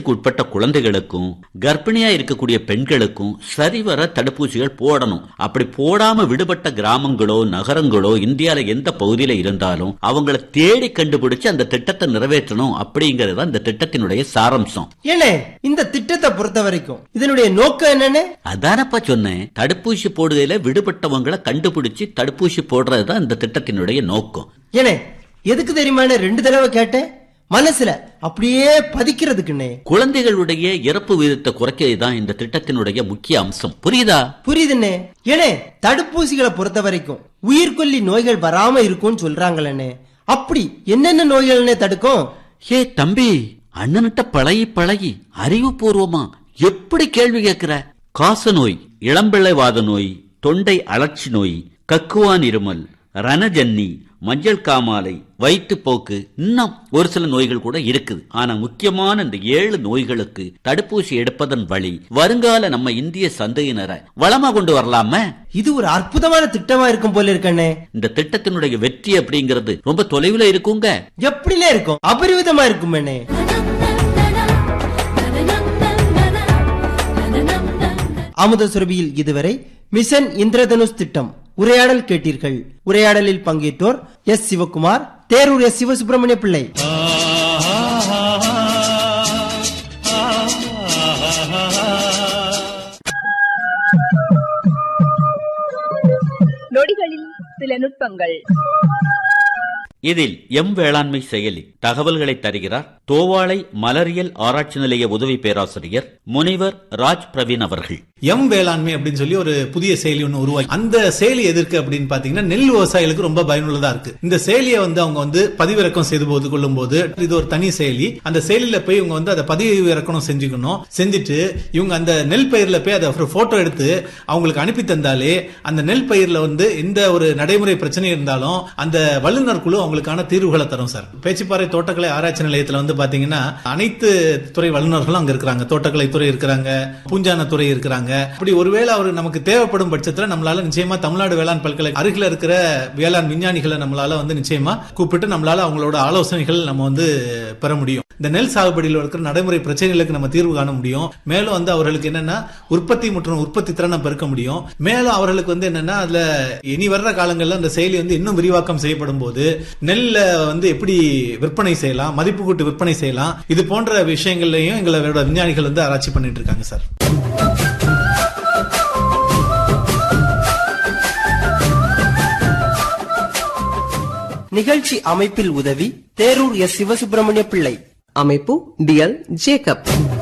வயசுக்கு உட்பட்ட குழந்தைகளுக்கும் கர்ப்பிணியா இருக்கக்கூடிய பெண்களுக்கும் சரிவர தடுப்பூசிகள் போடணும் அப்படி போடாம விடுபட்ட கிராமங்களோ நகரங்களோ இந்தியால எந்த பகுதியில இருந்தாலும் அவங்கள தேடி கண்டுபிடிச்சு அந்த திட்டத்தை நிறைவேற்றணும் அப்படிங்கறது இந்த திட்டத்தினுடைய சாரம்சம் ஏனே இந்த திட்டத்தை பொறுத்த வரைக்கும் இதனுடைய நோக்கம் என்னன்னு அதானப்பா சொன்னேன் தடுப்பூசி போடுகையில விடுபட்டவங்களை கண்டுபிடிச்சு தடுப்பூசி போடுறதுதான் இந்த திட்டத்தினுடைய நோக்கம் ஏனே எதுக்கு தெரியுமானே ரெண்டு தடவை கேட்டேன் மனசுல அப்படியே பதிக்கிறதுக்குன்னே குழந்தைகளுடைய இறப்பு விகிதத்தை குறைக்கிறது தான் இந்த திட்டத்தினுடைய முக்கிய அம்சம் புரியுதா புரியுதுண்ணே ஏனே தடுப்பூசிகளை பொறுத்த வரைக்கும் உயிர்கொல்லி நோய்கள் வராம இருக்கும்னு சொல்றாங்களே அப்படி என்னென்ன நோய்கள்னே தடுக்கும் ஏ தம்பி அண்ணன்கிட்ட பழகி பழகி அறிவுபூர்வமா எப்படி கேள்வி கேட்கிற காச நோய் இளம்பிள்ளைவாத நோய் தொண்டை அழற்சி நோய் கக்குவான் இருமல் ரணஜன்னி மஞ்சள் காமாலை வயிற்றுப்போக்கு இன்னும் ஒரு சில நோய்கள் கூட இருக்குது ஆனா முக்கியமான இந்த ஏழு நோய்களுக்கு தடுப்பூசி எடுப்பதன் வழி வருங்கால நம்ம இந்திய சந்தையினரை வளமா கொண்டு வரலாமே இது ஒரு அற்புதமான திட்டமா இருக்கும் போல இருக்கண்ணே இந்த திட்டத்தினுடைய வெற்றி அப்படிங்கிறது ரொம்ப தொலைவில் இருக்குங்க எப்படிலே இருக்கும் அபரிவிதமா இருக்குமேனே அமுத சுரபியில் இதுவரை மிஷன் இந்திரதனுஷ் திட்டம் உரையாடல் கேட்டீர்கள் உரையாடலில் பங்கேற்றோர் எஸ் சிவகுமார் தேரூர் எஸ் சிவசுப்பிரமணிய பிள்ளை நொடிகளில் சில நுட்பங்கள் இதில் எம் வேளாண்மை செயலி தகவல்களை தருகிறார் தோவாளை மலரியல் ஆராய்ச்சி நிலைய உதவி பேராசிரியர் முனைவர் ராஜ் பிரவீன் அவர்கள் எம் வேளாண்மை அப்படின்னு சொல்லி ஒரு புதிய செயலி ஒன்று உருவாக்கி அந்த செயலி எதற்கு அப்படின்னு பாத்தீங்கன்னா நெல் விவசாயிகளுக்கு ரொம்ப பயனுள்ளதா இருக்கு இந்த செயலியை வந்து அவங்க வந்து பதிவிறக்கம் செய்து போது கொள்ளும் போது இது ஒரு தனி செயலி அந்த செயலியில போய் இவங்க வந்து அதை பதிவிறக்கணும் செஞ்சுக்கணும் செஞ்சுட்டு இவங்க அந்த நெல் பயிர்ல போய் அதை ஒரு போட்டோ எடுத்து அவங்களுக்கு அனுப்பி தந்தாலே அந்த நெல் பயிர்ல வந்து எந்த ஒரு நடைமுறை பிரச்சனை இருந்தாலும் அந்த வல்லுநர் குழு அவங்களுக்கான தீர்வுகளை தரும் சார் பேச்சுப்பாறை தோட்டக்கலை ஆராய்ச்சி நிலையத்துல வந்து பாத்தீங்கன்னா அனைத்து துறை வல்லுநர்களும் அங்க இருக்கிறாங்க தோட்டக்கலை துறை இருக்கிறாங்க பூஞ்சான துறை இருக்கிறாங்க அப்படி ஒருவேளை அவர் நமக்கு தேவைப்படும் பட்சத்துல நம்மளால நிச்சயமா தமிழ்நாடு வேளாண் பல்கலை அருகில இருக்கிற வேளாண் விஞ்ஞானிகளை நம்மளால வந்து நிச்சயமா கூப்பிட்டு நம்மளால அவங்களோட ஆலோசனைகள் நம்ம வந்து பெற முடியும் இந்த நெல் சாகுபடியில் இருக்கிற நடைமுறை பிரச்சனைகளுக்கு நம்ம தீர்வு காண முடியும் மேலும் வந்து அவர்களுக்கு என்னன்னா உற்பத்தி மற்றும் உற்பத்தி திறனை பெருக்க முடியும் மேலும் அவர்களுக்கு வந்து என்னன்னா அதுல இனி வர்ற காலங்கள்ல அந்த செயலி வந்து இன்னும் விரிவாக்கம் செய்யப்படும் போது நெல்ல வந்து எப்படி விற்பனை செய்யலாம் மதிப்பு கூட்டு விற்பனை செய்யலாம் இது போன்ற விஷயங்கள்லயும் எங்களோட விஞ்ஞானிகள் வந்து ஆராய்ச்சி பண்ணிட்டு இருக்காங்க சார் நிகழ்ச்சி அமைப்பில் உதவி தேரூர் எஸ் சிவசுப்பிரமணிய பிள்ளை அமைப்பு டிஎல் ஜேக்கப்